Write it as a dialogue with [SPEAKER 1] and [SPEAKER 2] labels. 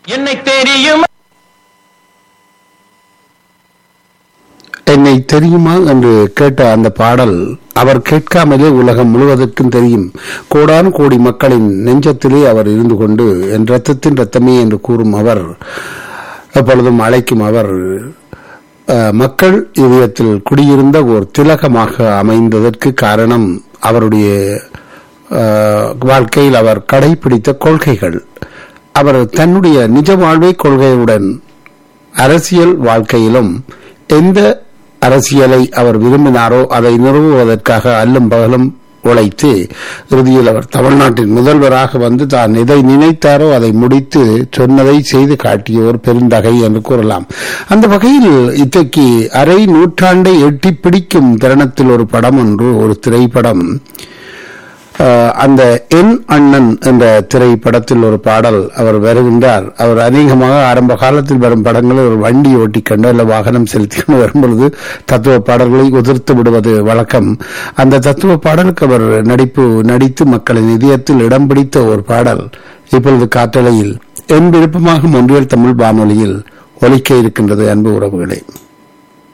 [SPEAKER 1] என்னை தெரியும்
[SPEAKER 2] என்னை தெரியுமா என்று கேட்ட அந்த பாடல் அவர் கேட்காமலே உலகம் முழுவதற்கும் தெரியும் கோடான கோடி மக்களின் நெஞ்சத்திலே அவர் இருந்து கொண்டு என் ரத்தத்தின் ரத்தமே என்று கூறும் அவர் எப்பொழுதும் அழைக்கும் அவர் அஹ், மக்கள் இதயத்தில் குடியிருந்த ஒரு திலகமாக அமைந்ததற்கு காரணம் அவருடைய அஹ், வாழ்க்கையில் அவர் கடைபிடித்த கொள்கைகள் அவர் தன்னுடைய நிஜ வாழ்வை கொள்கையுடன் அரசியல் வாழ்க்கையிலும் எந்த அரசியலை அவர் விரும்பினாரோ அதை நிறுவுவதற்காக அல்லும் பகலும் உழைத்து இறுதியில் அவர் தமிழ்நாட்டின் முதல்வராக வந்து தான் எதை நினைத்தாரோ அதை முடித்து சொன்னதை செய்து காட்டிய ஒரு பெருந்தகை என்று கூறலாம் அந்த வகையில் இன்றைக்கு அரை நூற்றாண்டை எட்டி பிடிக்கும் தருணத்தில் ஒரு படம் ஒன்று ஒரு திரைப்படம் அஹ், அந்த என் அண்ணன் என்ற திரைப்படத்தில் ஒரு பாடல் அவர் வருகின்றார் அவர் அநேகமாக ஆரம்ப காலத்தில் வரும் படங்களில் ஒரு வண்டி ஓட்டி கண்டு அல்ல வாகனம் செலுத்தி கொண்டு வரும்பொழுது தத்துவ பாடல்களை உதிர்த்து விடுவது வழக்கம் அந்த தத்துவ பாடலுக்கு அவர் நடிப்பு நடித்து மக்களின் இதயத்தில் இடம் பிடித்த ஒரு பாடல் இப்பொழுது காற்றலையில் என் விருப்பமாக ஒன்றியல் தமிழ் வானொலியில் ஒலிக்க இருக்கின்றது அன்பு உறவுகளே